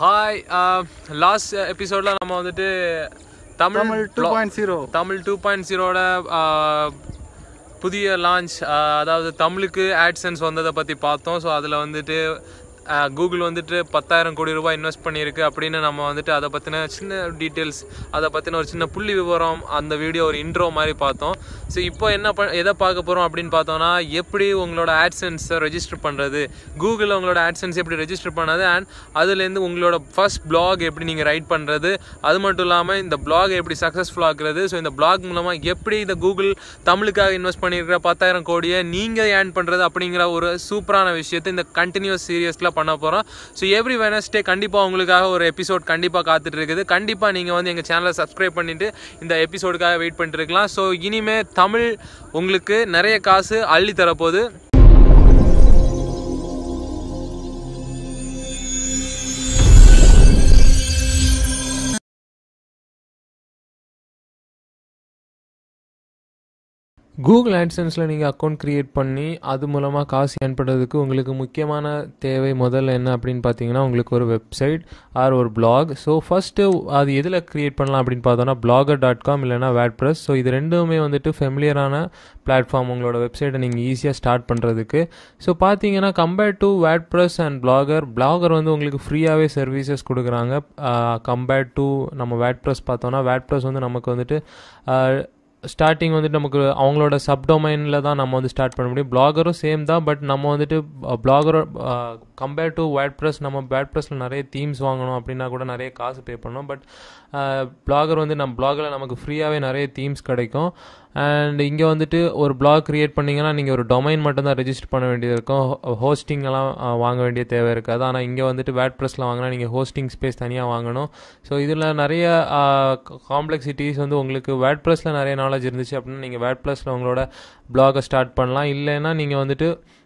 hi last எபிசோடில் நம்ம வந்துட்டு Tamil Tamil two point zero Tamil two point ஜீரோட புதிய லான்ச் அதாவது தமிழுக்கு ஆட்சன்ஸ் வந்ததை பற்றி பார்த்தோம் ஸோ அதில் வந்துட்டு கூகுள் வந்துட்டு பத்தாயிரம் கோடி ரூபாய் இன்வெஸ்ட் பண்ணியிருக்கு அப்படின்னு நம்ம வந்துட்டு அதை பற்றின சின்ன டீட்டெயில்ஸ் அதை பற்றின ஒரு சின்ன புள்ளி விவரம் அந்த வீடியோ ஒரு இன்ட்ரோ மாதிரி பார்த்தோம் ஸோ இப்போ என்ன ப எதை பார்க்க போகிறோம் அப்படின்னு பார்த்தோம்னா எப்படி உங்களோட ஆட்சன்ஸை ரெஜிஸ்டர் பண்ணுறது கூகுளில் உங்களோட ஆட்சன்ஸ் எப்படி ரெஜிஸ்டர் பண்ணது அண்ட் அதுலேருந்து உங்களோட ஃபர்ஸ்ட் பிளாக் எப்படி நீங்கள் ரைட் பண்ணுறது அது மட்டும் இல்லாமல் இந்த பிளாக் எப்படி சக்ஸஸ்ஃபுல் ஆக்குறது ஸோ இந்த பிளாக் மூலமாக எப்படி இந்த கூகுள் தமிழுக்காக இன்வெஸ்ட் பண்ணியிருக்கிற பத்தாயிரம் கோடியை நீங்கள் ஏர்ன் பண்ணுறது அப்படிங்கிற ஒரு சூப்பரான விஷயத்தை இந்த கண்டினியூஸ் சீரியஸில் பண்ண போகிறோம் ஸோ எவ்ரி வெனஸ்டே கண்டிப்பாக உங்களுக்காக ஒரு எபிசோட் கண்டிப்பாக காத்துட்டு இருக்குது கண்டிப்பாக நீங்கள் வந்து எங்கள் சேனலை சப்ஸ்கிரைப் பண்ணிவிட்டு இந்த எபிசோடுக்காக வெயிட் பண்ணிட்டு இருக்கலாம் ஸோ இனிமே தமிழ் உங்களுக்கு நிறைய காசு அள்ளி தரப்போகுது கூகுள் ஆட்சன்ஸில் நீங்கள் அக்கௌண்ட் க்ரியேட் பண்ணி அது மூலமாக காசு ஏர்ன் பண்ணுறதுக்கு உங்களுக்கு முக்கியமான தேவை முதல்ல என்ன அப்படின்னு பார்த்தீங்கன்னா உங்களுக்கு ஒரு வெப்சைட் ஆர் ஒரு பிளாக் ஸோ ஃபஸ்ட்டு அது எதில் க்ரியேட் பண்ணலாம் அப்படின்னு பார்த்தோன்னா பிளாகர் டாட் காம் இல்லைனா வேட் ப்ரெஸ் ஸோ இது ரெண்டுமே வந்துட்டு ஃபெமிலியரான பிளாட்ஃபார்ம் உங்களோட வெப்சைட்டை நீங்கள் ஈஸியாக ஸ்டார்ட் பண்ணுறதுக்கு ஸோ பார்த்தீங்கன்னா compared to WordPress and Blogger Blogger வந்து உங்களுக்கு ஃப்ரீயாகவே சர்வீசஸ் கொடுக்குறாங்க கம்பேர்ட் டு நம்ம வேட் ப்ரெஸ் பார்த்தோன்னா வேட் ப்ரெஸ் வந்து நமக்கு வந்துட்டு ஸ்டார்டிங் வந்துட்டு நமக்கு அவங்களோட சப்டொமைனில் தான் நம்ம வந்து ஸ்டார்ட் பண்ண முடியும் பிளாகரும் சேம் தான் பட் நம்ம வந்துட்டு பிளாகரோ கம்பேர் டு வேட் ப்ரெஸ் நம்ம வேட் ப்ரெஸ்ஸில் நிறைய தீம்ஸ் வாங்கணும் அப்படின்னா கூட நிறைய காசு பே பண்ணோம் பட் பிளாகர் வந்து நம்ம பிளாகில் நமக்கு ஃப்ரீயாகவே நிறைய தீம்ஸ் கிடைக்கும் அண்ட் இங்கே வந்துட்டு ஒரு பிளாக் க்ரியேட் பண்ணிங்கன்னா நீங்கள் ஒரு டொமைன் மட்டும் தான் ரெஜிஸ்டர் பண்ண வேண்டியது இருக்கும் ஹோஸ்டிங் எல்லாம் வாங்க வேண்டிய தேவை இருக்காது ஆனால் இங்கே வந்துட்டு வேட் ப்ரெஸ்ஸில் வாங்கினா நீங்கள் ஹோஸ்டிங் ஸ்பேஸ் தனியாக வாங்கணும் ஸோ இதில் நிறைய காம்ப்ளெக்சிட்டிஸ் வந்து உங்களுக்கு வேட் ப்ரெஸ்ஸில் நிறைய நாலேஜ் இருந்துச்சு அப்படின்னா நீங்கள் வேட் ப்ரெஸ்ஸில் உங்களோட பிளாகை ஸ்டார்ட் பண்ணலாம் இல்லைன்னா நீங்கள் வந்துட்டு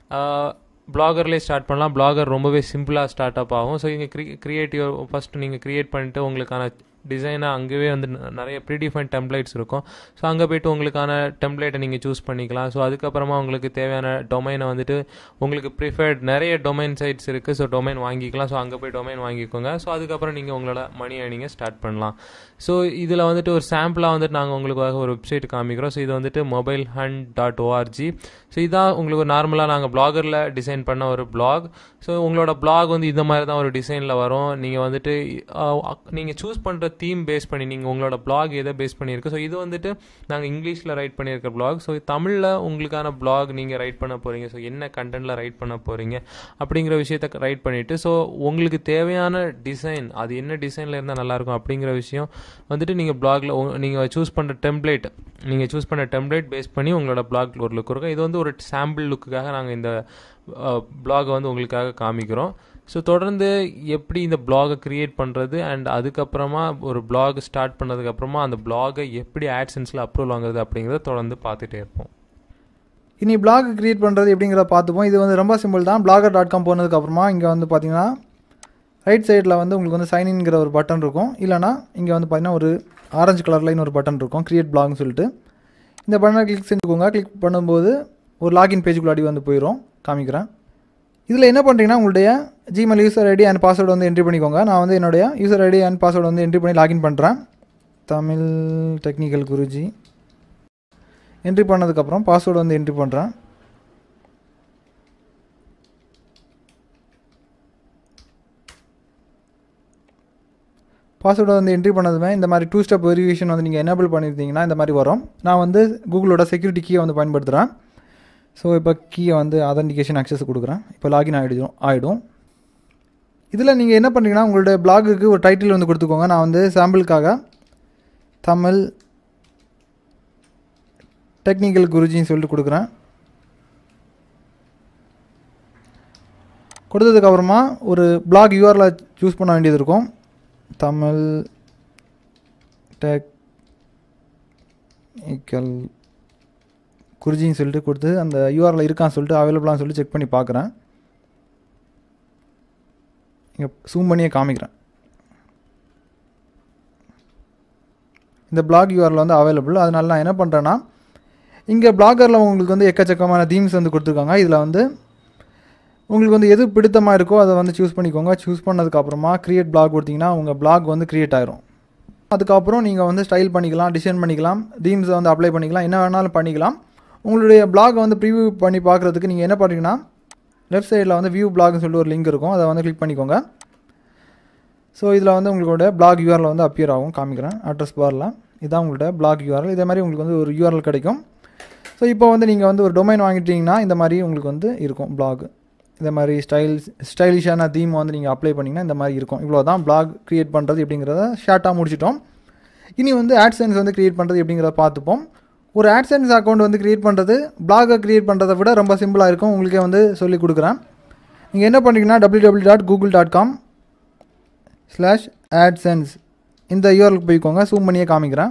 பிளாகர்லேயே ஸ்டார்ட் பண்ணலாம் பிளாகர் ரொம்பவே சிம்பிளாக ஸ்டார்ட் அப் ஆகும் ஸோ இங்கே க்ரி கிரியேட்டிவ் ஃபஸ்ட்டு நீங்கள் க்ரியேட் பண்ணிட்டு உங்களுக்கான டிசைனை அங்கேயே வந்து நிறைய ப்ரீடிஃபைன் டெம்ப்ளேட்ஸ் இருக்கும் ஸோ அங்கே போய்ட்டு உங்களுக்கான டெம்ப்ளேட்டை நீங்கள் சூஸ் பண்ணிக்கலாம் ஸோ அதுக்கப்புறமா உங்களுக்கு தேவையான டொமைனை வந்துட்டு உங்களுக்கு ப்ரிஃபர்ட் நிறைய டொமைன் சைட்ஸ் இருக்குது ஸோ டொமைன் வாங்கிக்கலாம் ஸோ அங்கே போய் டொமைன் வாங்கிக்கோங்க ஸோ அதுக்கப்புறம் நீங்கள் உங்களோட மணி ஏர்னிங்கை ஸ்டார்ட் பண்ணலாம் ஸோ இதில் வந்துட்டு ஒரு சாம்பிளாக வந்துட்டு நாங்கள் உங்களுக்காக ஒரு வெப்சைட் காமிக்கிறோம் ஸோ இது வந்துட்டு mobile hunt dot ORG so இதான் உங்களுக்கு நார்மலாக நாங்கள் பிளாகரில் டிசைன் பண்ண ஒரு பிளாக் ஸோ உங்களோட பிளாக் வந்து இந்த மாதிரி தான் ஒரு டிசைனில் வரும் நீங்கள் வந்துட்டு நீங்கள் சூஸ் பண்ணுற தீம் பேஸ் பண்ணி நீங்கள் உங்களோட பிளாக் எதை பேஸ் பண்ணியிருக்கு ஸோ இது வந்துட்டு நாங்கள் இங்கிலீஷில் ரைட் பண்ணியிருக்க பிளாக் ஸோ தமிழில் உங்களுக்கான பிளாக் நீங்கள் ரைட் பண்ண போகிறீங்க ஸோ என்ன கண்டென்ட்டில் ரைட் பண்ண போகிறீங்க அப்படிங்கிற விஷயத்த ரைட் பண்ணிவிட்டு ஸோ உங்களுக்கு தேவையான டிசைன் அது என்ன டிசைனில் இருந்தால் நல்லாயிருக்கும் அப்படிங்கிற விஷயம் வந்துட்டு நீங்கள் பிளாகில் நீங்கள் சூஸ் பண்ணுற டெம்ப்ளேட் நீங்கள் சூஸ் பண்ண டெம்ப்ளேட் பேஸ் பண்ணி உங்களோட பிளாக் ஒரு லுக் இருக்கும் இது வந்து ஒரு சாம்பிள் லுக்குக்காக நாங்கள் இந்த பிளாகை வந்து உங்களுக்காக காமிக்கிறோம் ஸோ தொடர்ந்து எப்படி இந்த பிளாகை க்ரியேட் பண்ணுறது அண்ட் அதுக்கப்புறமா ஒரு பிளாக் ஸ்டார்ட் பண்ணதுக்கப்புறமா அந்த பிளாகை எப்படி ஆட்சன்ஸில் அப்ரூவல் வாங்குறது அப்படிங்கிறத தொடர்ந்து பார்த்துட்டே இருப்போம் இனி பிளாக் க்ரியேட் பண்ணுறது எப்படிங்கிறத பார்த்துப்போம் இது வந்து ரொம்ப சிம்பிள் தான் பிளாகர் டாட் காம் போனதுக்கப்புறமா இங்கே வந்து பார்த்தீங்கன்னா ரைட் சைடில் வந்து உங்களுக்கு வந்து சைன்இன்கிற ஒரு பட்டன் இருக்கும் இல்லைனா இங்கே வந்து பார்த்தீங்கன்னா ஒரு ஆரஞ்சு கலரில் இன்னொரு பட்டன் இருக்கும் க்ரியேட் பிளாக்னு சொல்லிட்டு இந்த பட்டனை கிளிக் செஞ்சுக்கோங்க கிளிக் பண்ணும்போது ஒரு லாகின் பேஜுக்குள்ளாடி வந்து போயிடும் காமிக்கிறேன் இதில் என்ன பண்ணுறீங்கன்னா உங்களுடைய Gmail user ID and password வந்து என்ட்ரி பண்ணிக்கோங்க நான் வந்து என்னுடைய யூசர் ஐடி அண்ட் பாஸ்வேர்டு வந்து என்ட்ரி பண்ணி லாகின் பண்ணுறேன் தமிழ் டெக்னிக்கல் குருஜி என்ட்ரி பண்ணதுக்கப்புறம் பாஸ்வேர்டு வந்து என்ட்ரி பண்ணுறேன் பாஸ்வேர்டை வந்து என்ட்ரி பண்ணதுமே இந்த மாதிரி டூ ஸ்டெப் வெரிஃபிகேஷன் வந்து நீங்கள் எனேபிள் பண்ணியிருந்தீங்கன்னா இந்த மாதிரி வரும் நான் வந்து கூகுளோட செக்யூரிட்டி கீயை வந்து பயன்படுத்துகிறேன் ஸோ இப்போ கீயை வந்து அதன்டிகேஷன் அக்சஸ் கொடுக்குறேன் இப்போ லாகின் ஆகிடும் ஆகிடும் இதில் நீங்கள் என்ன பண்ணுறீங்கன்னா உங்களுடைய பிளாகுக்கு ஒரு டைட்டில் வந்து கொடுத்துக்கோங்க நான் வந்து சாம்பிளுக்காக தமிழ் டெக்னிக்கல் குருஜின்னு சொல்லிட்டு கொடுக்குறேன் கொடுத்ததுக்கப்புறமா ஒரு பிளாக் யூஆரில் சூஸ் பண்ண வேண்டியது இருக்கும் தமிழ் டெக்னிக்கல் குருஜின்னு சொல்லிட்டு கொடுத்து அந்த யூஆரில் இருக்கான்னு சொல்லிட்டு அவைலபிளான்னு சொல்லிட்டு செக் பண்ணி பார்க்குறேன் இங்கே ஜூம் பண்ணியே காமிக்கிறேன் இந்த பிளாக் யூஆரில் வந்து அவைலபிள் அதனால நான் என்ன பண்ணுறேன்னா இங்கே பிளாகரில் உங்களுக்கு வந்து எக்கச்சக்கமான தீம்ஸ் வந்து கொடுத்துருக்காங்க இதில் வந்து உங்களுக்கு வந்து எது பிடித்தமாக இருக்கோ அதை வந்து சூஸ் பண்ணிக்கோங்க சூஸ் பண்ணதுக்கப்புறமா க்ரியேட் பிளாக் கொடுத்தீங்கன்னா உங்கள் பிளாக் வந்து க்ரியேட் ஆயிரும் அதுக்கப்புறம் நீங்கள் வந்து ஸ்டைல் பண்ணிக்கலாம் டிசைன் பண்ணிக்கலாம் தீம்ஸை வந்து அப்ளை பண்ணிக்கலாம் என்ன வேணாலும் பண்ணிக்கலாம் உங்களுடைய பிளாக் வந்து ப்ரிவியூ பண்ணி பார்க்குறதுக்கு நீங்கள் என்ன பண்ணுறீங்கன்னா லெஃப்ட் சைடில் வந்து வியூ பிளாக்னு சொல்லிட்டு ஒரு லிங்க் இருக்கும் அதை வந்து கிளிக் பண்ணிக்கோங்க ஸோ இதில் வந்து உங்களோட பிளாக் யூஆரில் வந்து அப்பியர் ஆகும் காமிக்கிறேன் அட்ரஸ் பாரில் இதான் உங்களோட பிளாக் யூஆர்எல் இதே மாதிரி உங்களுக்கு வந்து ஒரு யூஆர்எல் கிடைக்கும் ஸோ இப்போ வந்து நீங்கள் வந்து ஒரு டொமைன் வாங்கிட்டீங்கன்னா இந்த மாதிரி உங்களுக்கு வந்து இருக்கும் பிளாக் இந்த மாதிரி ஸ்டைல் ஸ்டைலிஷான தீம் வந்து நீங்கள் அப்ளை பண்ணிங்கன்னா இந்த மாதிரி இருக்கும் இவ்வளோ தான் பிளாக் க்ரியேட் பண்ணுறது எப்படிங்கிறத ஷார்ட்டாக முடிச்சிட்டோம் இனி வந்து ஆட்சன்ஸ் வந்து க்ரியேட் பண்ணுறது எப்படிங்கிறத பார்த்துப்போம் ஒரு ஆட்சன்ஸ் அக்கௌண்ட் வந்து க்ரியேட் பண்ணுறது பிளாகை க்ரியேட் பண்ணுறதை விட ரொம்ப சிம்பிளாக இருக்கும் உங்களுக்கே வந்து சொல்லி கொடுக்குறேன் நீங்கள் என்ன பண்ணுறீங்கன்னா W W dot Google dot com slash AdSense இந்த யூஆர்எலுக்கு போய்க்கோங்க ஜூம் பண்ணியே காமிக்கிறேன்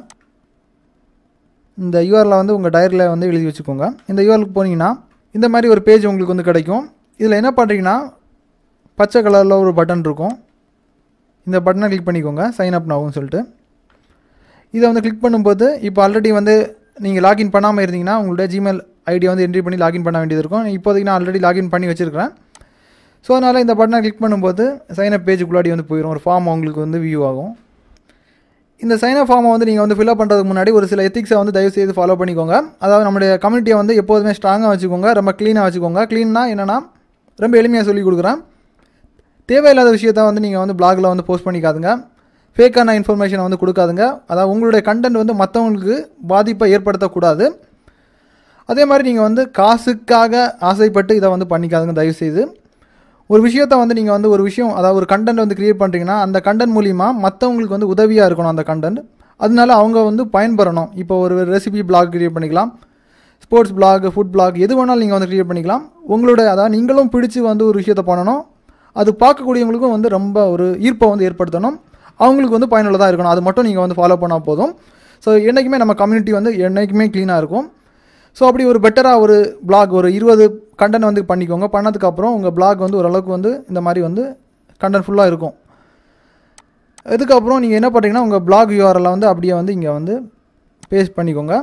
இந்த யூஆரில் வந்து உங்கள் டயரில் வந்து எழுதி வச்சுக்கோங்க இந்த யூஆர்லுக்கு போனீங்கன்னா இந்த மாதிரி ஒரு பேஜ் உங்களுக்கு வந்து கிடைக்கும் இதில் என்ன பண்ணுறீங்கன்னா பச்சை கலரில் ஒரு பட்டன் இருக்கும் இந்த பட்டனை கிளிக் பண்ணிக்கோங்க சைன் அப் நாவும் சொல்லிட்டு இதை வந்து கிளிக் பண்ணும்போது இப்போ ஆல்ரெடி வந்து நீங்கள் லாகின் பண்ணாமல் இருந்தீங்கன்னா உங்களோட ஜிமெயில் ஐடியை வந்து என்ட்ரி பண்ணி லாகின் பண்ண வேண்டியது இருக்கும் இப்போதைக்கு நான் ஆல்ரெடி லாகின் பண்ணி வச்சுருக்கிறேன் ஸோ அதனால் இந்த பட்டனை கிளிக் பண்ணும்போது சைன் அப் பேஜுக்குள்ளாடி வந்து போயிடும் ஒரு ஃபார்ம் உங்களுக்கு வந்து வியூ ஆகும் இந்த சைன் அப் ஃபார்மை வந்து நீங்கள் வந்து ஃபில்அப் பண்ணுறதுக்கு முன்னாடி ஒரு சில எத்திக்ஸை வந்து தயவு செய்து ஃபாலோ பண்ணிக்கோங்க அதாவது நம்மளுடைய கம்யூனிட்டியை வந்து எப்போதுமே ஸ்ட்ராங்காக வச்சுக்கோங்க ரொம்ப க்ளீனாக வச்சுக்கோங்க க்ளீன்னா என்னென்னா ரொம்ப எளிமையாக சொல்லி கொடுக்குறேன் தேவையில்லாத விஷயத்த வந்து நீங்கள் வந்து பிளாகில் வந்து போஸ்ட் பண்ணிக்காதுங்க ஃபேக்கான இன்ஃபர்மேஷனை வந்து கொடுக்காதுங்க அதாவது உங்களுடைய கண்டென்ட் வந்து மற்றவங்களுக்கு பாதிப்பை ஏற்படுத்தக்கூடாது அதே மாதிரி நீங்கள் வந்து காசுக்காக ஆசைப்பட்டு இதை வந்து பண்ணிக்காதுங்க தயவுசெய்து ஒரு விஷயத்த வந்து நீங்கள் வந்து ஒரு விஷயம் அதாவது ஒரு கண்டென்ட் வந்து க்ரியேட் பண்ணுறீங்கன்னா அந்த கண்டென்ட் மூலிமா மற்றவங்களுக்கு வந்து உதவியாக இருக்கணும் அந்த கண்டென்ட் அதனால அவங்க வந்து பயன்பெறணும் இப்போ ஒரு ரெசிபி பிளாக் க்ரியேட் பண்ணிக்கலாம் ஸ்போர்ட்ஸ் பிளாக் ஃபுட் பிளாக் எது வேணாலும் நீங்கள் வந்து க்ரியேட் பண்ணிக்கலாம் உங்களோட அதாவது நீங்களும் பிடிச்சி வந்து ஒரு விஷயத்த பண்ணணும் அது பார்க்கக்கூடியவங்களுக்கும் வந்து ரொம்ப ஒரு ஈர்ப்பை வந்து ஏற்படுத்தணும் அவங்களுக்கு வந்து பயனுள்ளதாக இருக்கணும் அது மட்டும் நீங்கள் வந்து ஃபாலோ பண்ணால் போதும் ஸோ என்றைக்குமே நம்ம கம்யூனிட்டி வந்து என்றைக்குமே க்ளீனாக இருக்கும் ஸோ அப்படி ஒரு பெட்டராக ஒரு பிளாக் ஒரு இருபது கண்டென்ட் வந்து பண்ணிக்கோங்க பண்ணதுக்கப்புறம் உங்கள் பிளாக் வந்து ஓரளவுக்கு வந்து இந்த மாதிரி வந்து கண்டென்ட் ஃபுல்லாக இருக்கும் இதுக்கப்புறம் நீங்கள் என்ன பண்ணுறீங்கன்னா உங்கள் பிளாக் யூஆரில் வந்து அப்படியே வந்து இங்கே வந்து பேஸ்ட் பண்ணிக்கோங்க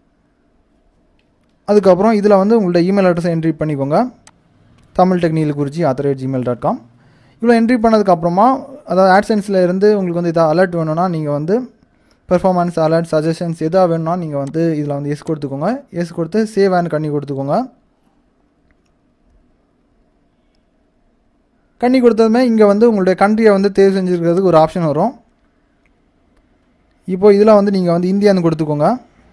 அதுக்கப்புறம் இதில் வந்து உங்களோட இமெயில் அட்ரஸை என்ட்ரி பண்ணிக்கோங்க தமிழ் டெக்னிக்கல் குறிச்சி ஆத்தரேட் ஜிமெயில் டாட் காம் இவ்வளோ என்ட்ரி பண்ணதுக்கப்புறமா அதாவது ஆட்சன்ஸில் இருந்து உங்களுக்கு வந்து இதாக அலர்ட் வேணும்னா நீங்கள் வந்து பெர்ஃபார்மன்ஸ் அலர்ட் சஜஷன்ஸ் எதாக வேணும்னா நீங்கள் வந்து இதில் வந்து எஸ் கொடுத்துக்கோங்க எஸ் கொடுத்து சேவ் அண்ட் கண்ணி கொடுத்துக்கோங்க கண்ணி கொடுத்ததுமே இங்கே வந்து உங்களுடைய கண்ட்ரியை வந்து தேர்வு செஞ்சுருக்கிறதுக்கு ஒரு ஆப்ஷன் வரும் இப்போ இதில் வந்து நீங்கள் வந்து இந்தியான்னு கொடுத்துக்கோங்க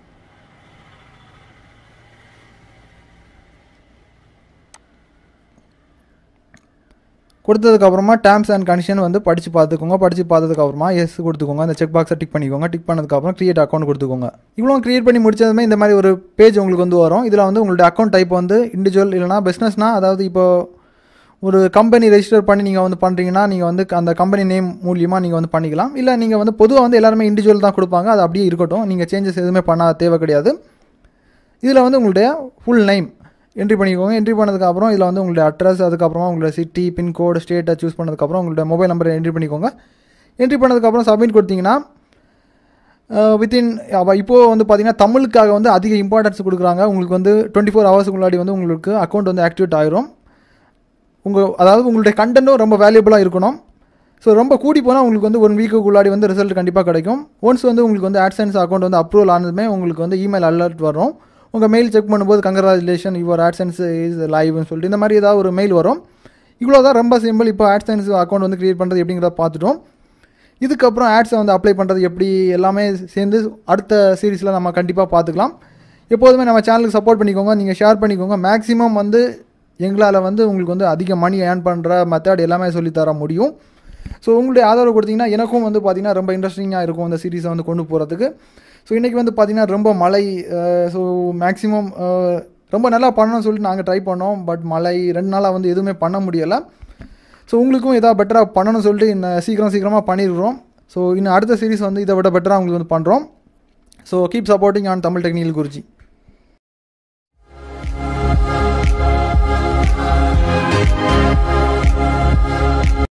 கொடுத்ததுக்கப்புறமா டேர்ம்ஸ் அண்ட் கண்டிஷன் வந்து படித்து பார்த்துக்கோங்க படித்து பார்த்ததுக்கப்புறமா எஸ் கொடுத்துக்கோங்க அந்த செக் பாக்ஸை டிக் பண்ணிக்கோங்க டிக் பண்ணதுக்கப்புறம் கிரியேட் அக்கௌண்ட் கொடுத்துக்கோங்க இவ்வளோ கிரியேட் பண்ணி முடிச்சதுமே இந்த மாதிரி ஒரு பேஜ் உங்களுக்கு வந்து வரும் இதில் வந்து உங்களுடைய அக்கௌண்ட் டைப் வந்து இண்டிவிஜுவல் இல்லைனா பிஸ்னஸ்னா அதாவது இப்போ ஒரு கம்பெனி ரெஜிஸ்டர் பண்ணி நீங்கள் வந்து பண்ணுறீங்கன்னா நீங்கள் வந்து அந்த கம்பெனி நேம் மூலியமாக நீங்கள் வந்து பண்ணிக்கலாம் இல்லை நீங்கள் வந்து பொதுவாக வந்து எல்லாருமே இண்டிவிஜுவல் தான் கொடுப்பாங்க அது அப்படியே இருக்கட்டும் நீங்கள் சேஞ்சஸ் எதுவுமே பண்ண தேவை கிடையாது இதில் வந்து உங்களுடைய ஃபுல் நேம் என்ட்ரி பண்ணிக்கோங்க என்ட்ரி பண்ணதுக்கப்புறம் இதில் வந்து உங்களுடைய அட்ரஸ் அதுக்கப்புறமா உங்களோட சிட்டி பின்கோடு ஸ்டேட்டை சூஸ் பண்ணதுக்கப்புறம் உங்களுடைய மொபைல் நம்பரை என்ட்ரி பண்ணிக்கோங்க என்ட்ரி பண்ணதுக்கப்புறம் சப்மிட் கொடுத்தீங்கன்னா வித்தின் இப்போது வந்து பார்த்தீங்கன்னா தமிழுக்காக வந்து அதிக இம்பார்ட்டன்ஸ் கொடுக்குறாங்க உங்களுக்கு வந்து டுவெண்ட்டி ஃபோர் ஹவர்ஸுக்கு முன்னாடி வந்து உங்களுக்கு அக்கௌண்ட் வந்து ஆக்டிவேட் ஆயிரும் உங்கள் அதாவது உங்களுடைய கண்டென்ட்டும் ரொம்ப வேல்யூபிளாக இருக்கணும் ஸோ ரொம்ப கூடி போனால் உங்களுக்கு வந்து ஒன் வீக்குக்குள்ளாடி வந்து ரிசல்ட் கண்டிப்பாக கிடைக்கும் ஒன்ஸ் வந்து உங்களுக்கு வந்து ஆட்சன்ஸ் அக்கௌண்ட் வந்து அப்ரூவல் ஆனதுமே உங்களுக்கு வந்து இமெயில் அலர்ட் வரும் உங்கள் மெயில் செக் பண்ணும்போது கங்க்ராச்சுலேஷன் யுவர் ஆட்சன்ஸ் இஸ் லைவ்னு சொல்லிட்டு இந்த மாதிரி ஏதாவது ஒரு மெயில் வரும் இவ்வளோ தான் ரொம்ப சிம்பிள் இப்போ ஆட்சன்ஸ் அக்கௌண்ட் வந்து க்ரியேட் பண்ணுறது எப்படிங்கிறத பார்த்துட்டோம் இதுக்கப்புறம் ஆட்ஸை வந்து அப்ளை பண்ணுறது எப்படி எல்லாமே சேர்ந்து அடுத்த சீரீஸில் நம்ம கண்டிப்பாக பார்த்துக்கலாம் எப்போதுமே நம்ம சேனலுக்கு சப்போர்ட் பண்ணிக்கோங்க நீங்கள் ஷேர் பண்ணிக்கோங்க மேக்ஸிமம் வந்து எங்களால் வந்து உங்களுக்கு வந்து அதிக மணி ஏர்ன் பண்ணுற மெத்தட் எல்லாமே சொல்லித்தர முடியும் ஸோ உங்களுடைய ஆதரவு கொடுத்தீங்கன்னா எனக்கும் வந்து பார்த்தீங்கன்னா ரொம்ப இன்ட்ரெஸ்டிங்காக இருக்கும் அந்த சீரீஸை வந்து கொண்டு போகிறதுக்கு ஸோ இன்றைக்கி வந்து பார்த்தீங்கன்னா ரொம்ப மழை ஸோ மேக்ஸிமம் ரொம்ப நல்லா பண்ணணும்னு சொல்லிட்டு நாங்கள் ட்ரை பண்ணோம் பட் மழை ரெண்டு நாளாக வந்து எதுவுமே பண்ண முடியலை ஸோ உங்களுக்கும் எதாவது பெட்டராக பண்ணணும்னு சொல்லிட்டு இன்னும் சீக்கிரம் சீக்கிரமாக பண்ணிடுறோம் ஸோ இன்னும் அடுத்த சீரீஸ் வந்து இதை விட பெட்டராக உங்களுக்கு வந்து பண்ணுறோம் so keep supporting on Tamil technical Kurichi